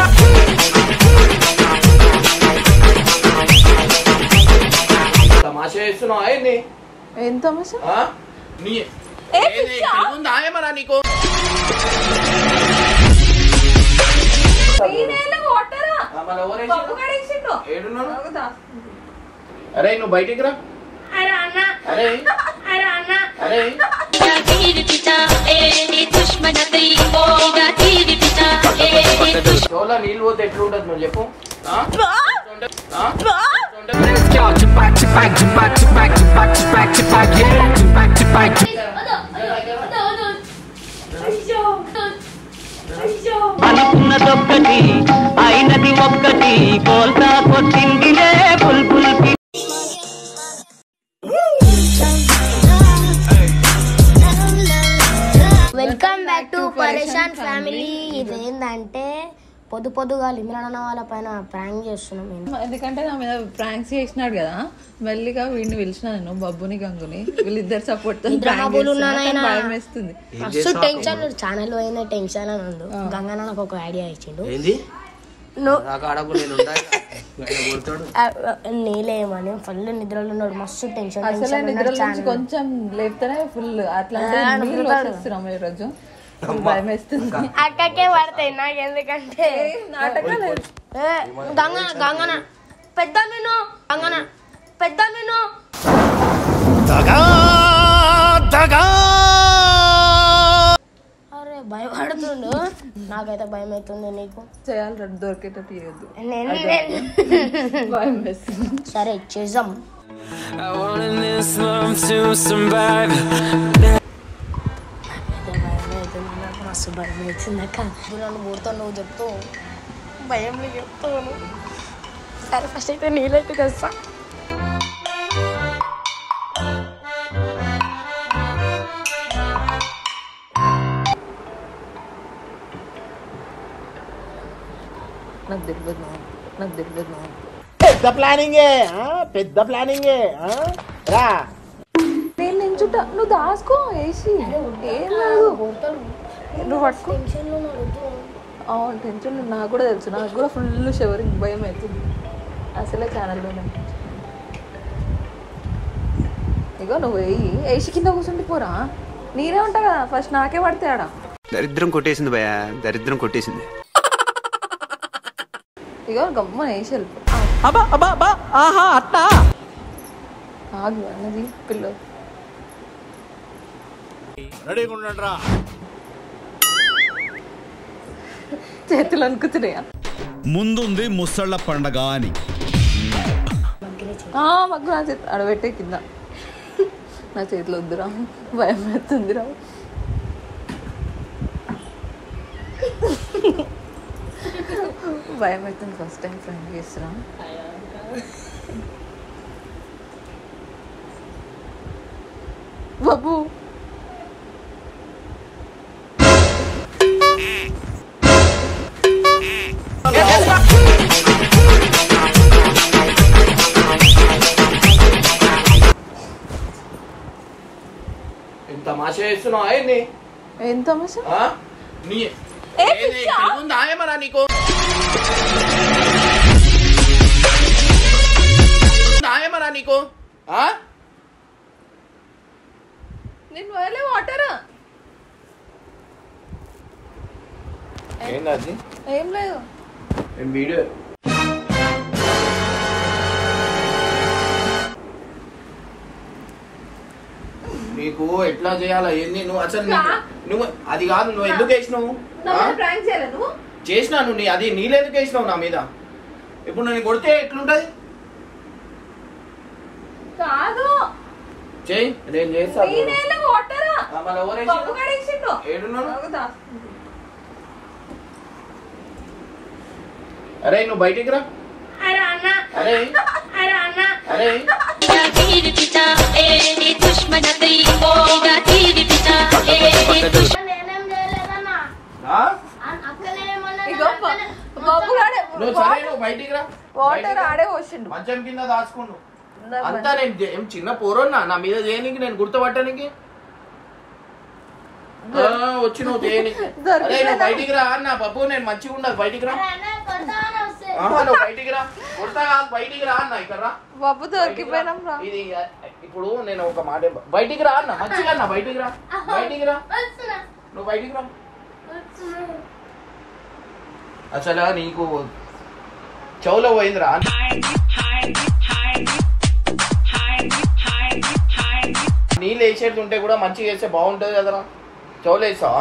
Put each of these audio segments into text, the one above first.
తమాషా చేస్తున్నావు ఏంది ఏం తమాషా ఆ? నీ ఏ ఏది? పిచ్చా? తెలివిందా ఏమరా నీకు నేనేలా వాటరా ఆ, మన ఎవరు పప్పు వేసిండు? కడేసిండు ఏడున్నాడు? అరే నువ్వు బయటికి రా అరే అన్న అరే అరే అన్న అరే तीर पिता ए दुश्मन तई ओगा तीर पिता ए दुश्मन చోలా నీళ్ళు పోతే ఎట్లుంటది నువ్వు చెప్పు ఆ? ఎట్లుంటది? ఆ? అనుకున్నదొక్కటి అయినది ఒక్కటి కోల్తా కొట్టిందిలే బుల్బుల్ పి- welcome back to Pareshan family ఇదేంటంటే పొద్దు పొద్దుగా లిమిరాన్న వాళ్ళ పైన ప్రాంక్ చేస్తున్నాం మేము ఎందుకంటే నా మీద ప్రాంక్స్ చేసినాడు కదా మెల్లిగా వీడిని పిలిచిన నేను బబ్బుని గంగుని వీళ్ళిద్దరు సపోర్ట్ ఇద్దరు బాబులు ఉన్నానాయనా. భయం వేస్తుంది మస్తు టెన్షన్ ఛానల్ పోయిన టెన్షన్ అని ఉంది గంగా నాకు ఒక ఐడియా ఇచ్చిండు ఏంది నువ్వు నాకు ఆడకు నేను ఉంటా ఇక. ఆయన కొడతాడు నీలేమని ఫుల్ నిద్రలో ఉన్నాడు మస్తు టెన్షన్ అసలు టెన్షన్ నిద్ర ఉన్నాడు నుంచి కొంచెం లేపితేనే ఫుల్ అట్లా ఆ, అనుకుంటాడు. వస్తున్నాం ఈ రోజు Full భయం వేస్తుంది అక్కకే పడతాయి నాకు ఎందుకంటే నాటకాలు ఏ, గంగ గంగన పెద్ద నేను గంగన పెద్ద నేను అరే భయపడుతుండు నాకైతే భయం అవుతుంది నీకు చేయాలి రా, దొరికేటట్టు చేయొద్దు నేను నేను- భయం వేస్తుంది సరే చేద్దాం I wanna live slum to survive. నాకైతే భయం అవుతుంది నాకు మస్తు భయం అవుతుంది అక్క ఇప్పుడు నన్ను ఊరుతావు నువ్వు చెప్తూ భయంలో చెప్తాను సరే ఫస్ట్ అయితే నీళ్ళైతే తెస్తా నాకు తెలియదు నాకు తెలియదు పెద్ద ప్లానింగే ఆ? పెద్ద ప్లానింగే ఆ? రా నేను నించుంటా నువ్వు దాసుకో వేసి ఏం కాదు నువ్వు పట్టుకో టెన్షన్లో నడుతూ అవును టెన్షన్ నాకు కూడా తెలుసు నాకు కూడా ఫుల్ షవరింగ్ భయం అవుతుంది అసలే ఛానల్లోనే ఇగో నువ్వు వేయి వేసి కింద కూర్చుండి పోరా నేనే ఉంటా కదా ఫస్ట్ నాకే పడితే ఆడ దరిద్రం కొట్టేసింది భయ దరిద్రం కొట్టేసింది ఇగో గమ్మ వేసి వెళ్ళిపో అబ్బా అబ్బా అబ్బా ఆహా అట్లా ఆగు అన్నది పిల్ల రెడీగా ఉండండి రా చేతులు అనుకుతున్నాయా ముందుంది ముసళ్ళ పండగ అని ఆ, మగ్గు నా చేతి అడబెట్టే కింద నా చేతిలో వద్దురా భయం అవుతుందిరా భయం అవుతుంది ఫస్ట్ టైం ఫ్రెండ్ చేస్తున్నా బాబు ఇంత తమాషా చేస్తున్నావు ఏంది ఏం తమాషా ఆ? నీ ఏ ఏది? పిచ్చా? తెలివిందా ఏమరా నీకు నాయమరా నీకు ఆ? నేను వేలే వాటర్ ఏంది అది ఏం లేదు నేను వీడియో నీకు ఎట్లా చేయాలా ఏంది నువ్వు అసలు నీకు- నువ్వు అది కాదు నువ్వు ఎందుకు వేసినావు నా ఆ? మీద ప్రాంక్ చేయలే నువ్వు చేసినాను నీ అది నీళ్ళెందుకు వేసినావు నా మీద ఇప్పుడు నేను కొడితే ఎట్లుంటది కాదు చేయి నేను చేస్తాను నేనేలా వాటర్ ఆ, మరి ఎవరు వేసిండ్రు? పప్పు కడేసిండు ఏడున్నాడు? నాకు దా. అరే నువ్వు బయటికి రా అరే అన్న అరే అరే అన్న అరే तीर पिता ए दुश्मन तई ओगा तीर पिता ए दुश्मन నేనేం చేయలేదన్నా ఆ? అక్కనేమన్నా ఇగో ప- పప్పు కాడే నువ్వు సరే నువ్వు బయటికి రా వాటర్ బయటికి రా. ఆడే పోసిండు మంచం కింద దాచుకుండు అంతా నేను చే- ఏం చిన్న పోరోన్నా నా మీద చేయనికి నేను గుర్తుపట్టడానికి ఆ, వచ్చి నువ్వు చేయని అరే నువ్వు బయటికి రా అన్న పప్పు నేను మంచిగా ఉండదు బయటికి రా ఆహా, నువ్వు బయటికి రా కొడతా కాదు బయటికి రా అన్న ఇక్కడ రా బాబు దొరికిపోయినాం రా ఇది ఆ, ఇప్పుడు నేను ఒక మాట బయటికి రా అన్న మంచిగా అన్న బయటికి రా బయటికి రా నువ్వు బయటికి రా అసలు నీకు చెవులో పోయిందిరా నీళ్ళు వేసేది ఉంటే కూడా మంచిగా వేస్తే బాగుంటది కదరా చెవులు వేసావా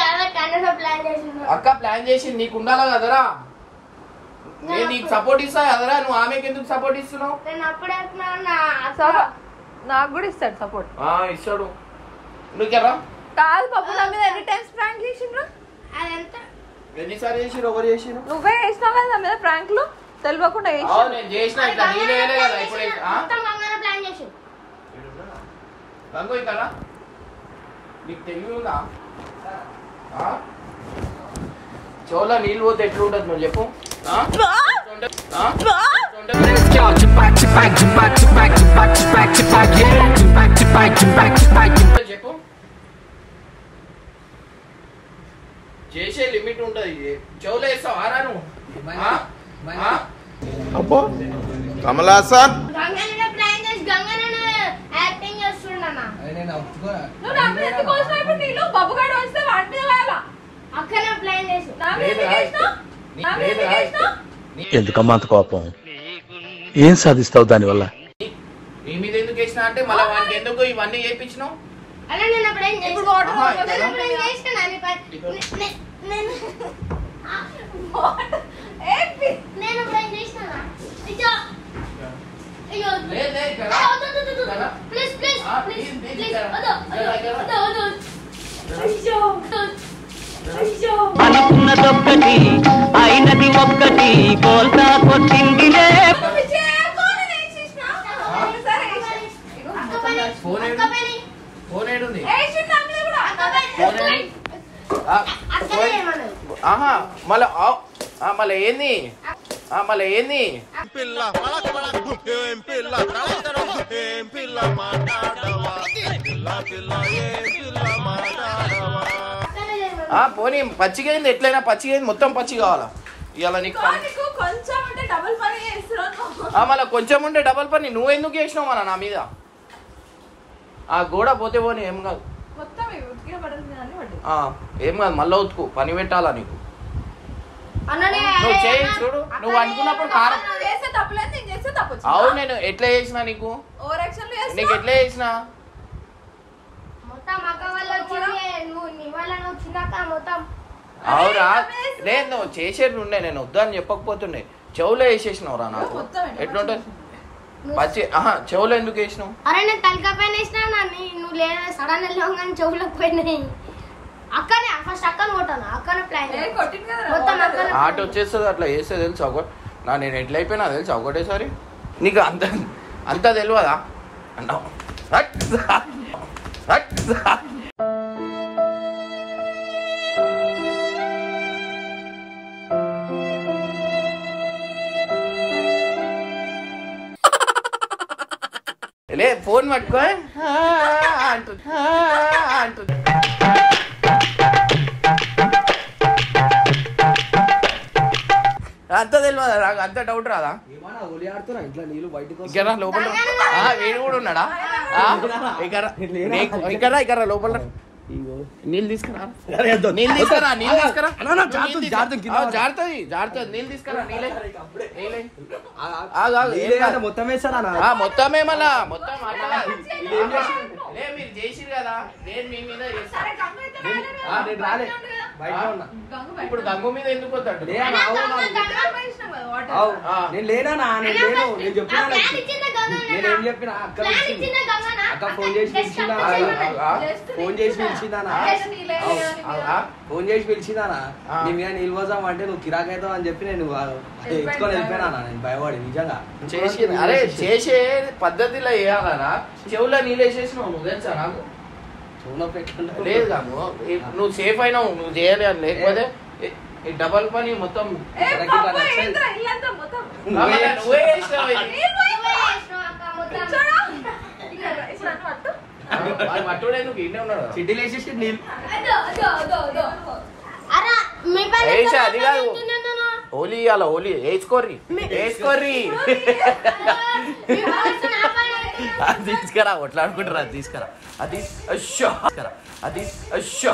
అక్క ప్లాన్ చేసి నీకు ఉండాలా కదరా నేను నీకు సపోర్ట్ ఇస్తా కదరా నువ్వు ఆమెకి ఎందుకు సపోర్ట్ ఇస్తున్నావు సపో- నాకు కూడా ఇస్తాడు సపోర్ట్ ఆ, ఇస్తాడు నువ్వు కదా కాదు పప్పు నా మీద ఎన్ని టైమ్స్ ప్రాంక్ చేసిండ్రు ఎన్నిసార్లు చేసిరు ఒకరు చేసిరు నువ్వే చేసినావు కదా నా మీద ప్రాంక్లు తెలియకుండా అవును చేసి నేను చేసిన ఇట్లా నీళ్ళు వేయలే కదా ఇప్పుడు ప్లాన్ చేసి గంగో ఇక్కడ నీకు తెలివి ఉందా ఆ? చెవులో నీళ్ళు పోతే ఎట్లుంటది నువ్వు చెప్పు ఆ? ఆ? చెప్పు చేసే లిమిట్ ఉంటది చెవులో వేస్తావు ఆరా నువ్వు ఆ? ఆ? అబ్బో కమలాసన్ గంగన్న ప్లాన్ చేసి గంగన్న యాక్టింగ్ చేస్తుండన్నా నువ్వు నా మీద ఎందుకు కోసినావు ఇప్పుడు నీళ్ళు బబ్బుగాడు వస్తే వాడి మీద వేయాలా అక్కనే ప్లాన్ చేసి నా మీద ఎందుకు వేసినావు? నా మీద ఎందుకు వేసినావు? ఎందుకమ్మా అంత కోపం ఏం సాధిస్తావు దానివల్ల నీ మీద ఎందుకు వేసినా అంటే మళ్ళీ వానికి ఎందుకు ఇవన్నీ చేయించినావు అలా నేను అప్పుడు ఏం చేసి ఇప్పుడు వాటర్ ఆహా, వస్తుంది. నేను అప్పుడు ఏం చేసిన నీ పని- నే- నేను ఏంటి? నేను ఇప్పుడు ఏం చేసిన అయ్యో అయ్యో లేదు, లేదు, ఇక్కడ. ఇక్కడ. ప్లీజ్ ప్లీజ్ ఆ, ప్లీజ్ please, please, ప్లీజ్ ఇక్కడ. వద్దు ఇక్కడ, ఇక్కడ. వద్దు వద్దు అయ్యో అయ్యో అనుకున్నదొక్కటి అయినది ఒక్కటి కోల్తా కొట్టిందిలే నువ్వు చేయకూడదు వేసేసినావు. సరే, వేసేయ్. ఇగో, అక్క పని ఫోన్ అక్క ఏడు? పని ఫోన్ ఏడుంది వేసిండు నా మీద కూడా. అక్క పని ఫోన్ ఏడి? ఆ, అక్కనే ఏమన్నది ఆహా మళ్ళీ మళ్ళీ ఏంది ఆ, మళ్ళీ ఏంది పిల్ల ఏం పిల్ల ఏం పిల్ల మాట్లాడవా పిల్ల పిల్ల ఏం పిల్ల మాట్లాడవా అక్కనే చేయమన్నది ఆ పోనీ పచ్చిగా అయింది ఎట్లయినా పచ్చిగా అయింది మొత్తం పచ్చి కావాలా ఇవాళ నీకు పని నీకు కొంచెం అంటే డబుల్ పని చేస్తున్నావు ఆ, మళ్ళీ కొంచెం ఉంటే డబల్ పని నువ్వెందుకు చేసినావు మన నా మీద ఆ గోడ పోతే పోనీ ఏం కాదు మొత్తం ఇవి ఉతికిన బట్టలు మీద అన్ని పడ్డాయి. ఆ, ఏం కాదు మళ్ళీ ఉతుకు పని పెట్టాలా నీకు అన్ననే నువ్వు చేయి చూడు నువ్వు అనుకున్నప్పుడు కారం నువ్వు చేస్తే తప్పులేదు నేను చేస్తే తప్పు అవును నేను ఎట్లా చేసినా నీకు ఓవర్ యాక్షన్ నీకు ఎట్లా చేసినా మొత్తం అక్క వల్ల వచ్చింది నువ్వు నీ వల్ల నువ్వు చిన్నాక మొత్తం అవురా లేదు నువ్వు చేసేది ఉండే నేను వద్దు అని చెప్పకపోతుండే చెవులో వేసేసినావురా నాకు మొత్తం ఎట్లా ఎట్లుంటుంది పచ్చి ఆహా చెవులో ఎందుకు వేసినావు అరే నేను తలకాయ పైన వేసినా నన్ను నువ్వు లేదు సడన్ వెళ్ళావు కానీ చెవులకు పోయినాయి అక్కనే ఫస్ట్ అక్కని కొట్టాను అక్కనే ప్లాన్ ఏ కొట్టింది కదా మొత్తం అక్కనే ఆట వచ్చేస్తుంది అట్లా వేస్తే తెలుసు ఒక నా నేను ఎట్లా అయిపోయినా తెలుసు ఒకటేసారి నీకు అంత అంత తెలియదా అన్నావు హట్! హట్! లే ఫోన్ పట్టుకో ఆ, అంటుంది ఆ, అంటుంది అంత తెలియదా నాకు అంత డౌట్ రాదా ఇక్కడ లోపల రా. ఆ, వీడు కూడా ఉన్నాడా ఆ, ఇక్కడ నీకు- ఇక్కడ రా, ఇక్కడ రా, లోపల రా. నీళ్ళు తీసుకురా నీళ్ళు తీసుకురా నీళ్ళు తీసుకురా నీళ్ళు తీసుకురా. ఆ, జారుతుంది జారుతుంది నీళ్ళు తీసుకురా నీళ్ళే నీళ్ళే ఆగు, ఆగు, ఏం కాదు. మొత్తం వేస్తారా ఆ, మొత్తమే మళ్ళా మొత్తం అట్లా కాదు. లే మీరు చేసిరు కదా నేను మీ మీద చేస్తా. సరే గంగు అయితే రాలేదు కదా. ఆ, నేను రాలే. బయట ఉంది కదా. బయట ఉన్నా. గంగు బయట ఇప్పుడు గంగు మీద ఎందుకు వద్దాడు లే అన్న, అవును అన్న. గంగు వేసినాం కదా వాటర్. అవు, ఆ. నేను లేనా నేను లేను నేను చెప్పినా ఆ ప్లాన్ ఇచ్చిందే గంగన్న. నేనేం చెప్పినా అక్క ప్లాన్ పిలిచింది. ఇచ్చిందే గంగన్న. అక్క ఫోన్ చేసి Just పిలిచిందా అక్క చేయమన్నది. ఆ, Just ఫోన్ చేసి పిలిచిందా Just నీళ్ళే వేయాలి ఆ, మీద. ఆ, ఫోన్ చేసి పిలిచిందానా ఆ. నీ మీద నిల్వజాం అంటే నువ్వు కిరాక్ అవుతావు అని చెప్పి నేను ఆ, ఎత్తుకొని వెళ్ళిపోయినా నేను భయపడి నిజంగా చేసి అరే చేసే పద్ధతిలో వేయాలరా చెవులో నీళ్ళు వేసేసినావు నువ్వు తెలుసా నాకు చూనొప్పి ఎట్లుంటుంది? లేదు కాదు నువ్వు సేఫ్ అయినావు నువ్వు చేయాలి అని లేకపోతే ఈ- ఈ డబల్ పని మొత్తం ఏ నాకు పప్పు ఇట్లా నచ్చదు. ఏంట్రా ఇల్లంతా మొత్తం. ఆ, నువ్వే చేసినావు ఇది. ఏ పోయి- నువ్వే చేసినావు అక్క మొత్తం. చూడు. ఇక్కడ రా, ఇప్పుడు నన్ను పట్టు. వాడు పట్టుడు ఎందుకు ఈడనే ఉన్నాడు కదా. చిడ్డీలు వేసేసి నీళ్ళు అరా మీ పైన ఏయ్, అది కాదు. ఎత్తున్నందున హోలీ ఇవ్వాల హోలీ వేసుకోర్రి వేసుకోర్రి మీ వాయిస్ నా పైన ఎత్తున్నా. అది తీసుకురా కొట్లాడుకుంటారా అది తీసుకురా అది అయ్యో తీసుకురా అది అయ్యో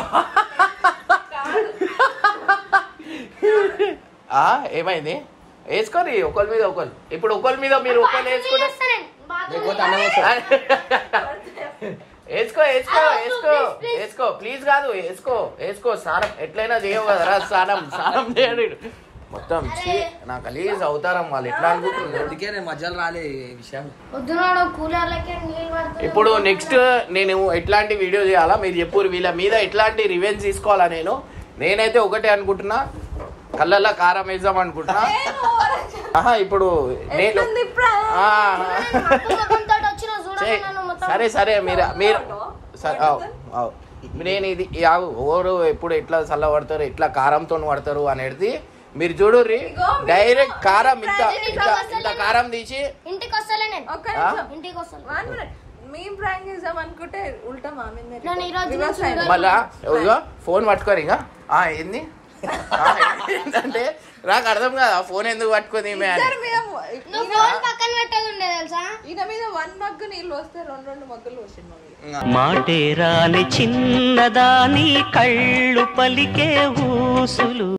ఆ, ఏమైంది వేసుకోరి ఒకరి మీద ఒకరు ఇప్పుడు ఒకరి మీద మీరు ఒకరు వేసుకుంటే చేస్తా నేను. బాత్రూమ్ లేకపోతే అన్నం వస్తుంది. వేసుకో వేసుకో వేసుకో వేసుకో ప్లీజ్ కాదు వేసుకో వేసుకో స్నానం ఎట్లయినా చేయవు కదరా స్నానం స్నానం చేయడు మొత్తం ఛీ, నా గలీజ్ అవుతారం వాళ్ళు ఎట్లా అనుకుంటున్నారు అందుకే నేను మధ్యలో రాలే ఈ విషయం వద్దునాడు కూలర్లకే నీళ్ళు పడుతుంది ఇప్పుడు నెక్స్ట్ నేను ఎట్లాంటి వీడియో చేయాలా మీరు చెప్పురు వీళ్ళ మీద ఎట్లాంటి రివెంజ్ తీసుకోవాలా నేను నేనైతే ఒకటే అనుకుంటున్నా కళ్ళల్లో కారం వేద్దాం అనుకుంటున్నా ఆహా ఇప్పుడు నేను ఎట్లుంది prank? ఆ, ముఖంతో వచ్చిన చూడండి చెయ్. నన్ను మొత్తం సరే సరే మీరు మీరు సరే ఆవ్, ఆవ్. నేను ఇది యావు ఎవరు ఎప్పుడు ఎట్లా చల్ల పడతారు ఎట్లా కారంతో పడతారు అనేది మీరు చూడుర్రి ఇగో మీరు డైరెక్ట్ కారం ఇంత ప్రజలు ఇంత ఇంత కారం తీసి ఇంటికి వస్తలే నేను ఒక్క నిమిషం ఇంటికి వస్తాను వన్ మినిట్ మేము ప్రాంక్ చేద్దాం అనుకుంటే ఉల్టా మా మీద నేను ఈ రోజు Reverse నుంచి అయింది. మళ్ళా ఇదిగో ఫోన్ పట్టుకోరు ఇంకా ఆ, ఏంది ఆ, ఏంటంటే నాకు అర్థం కాదు ఫోన్ ఎందుకు పట్టుకుంది ఈమె అని ఇద్దరి మీద నువ్వు ఫోన్ పక్కన పెట్టేది ఉండే తెలుసా ఈయన మీద వన్ మగ్గు నీళ్ళు వస్తే రెండు రెండు మగ్గులు వచ్చింది మా మీద మాటేరాని చిన్నదాని కళ్ళు పలికే ఊసులు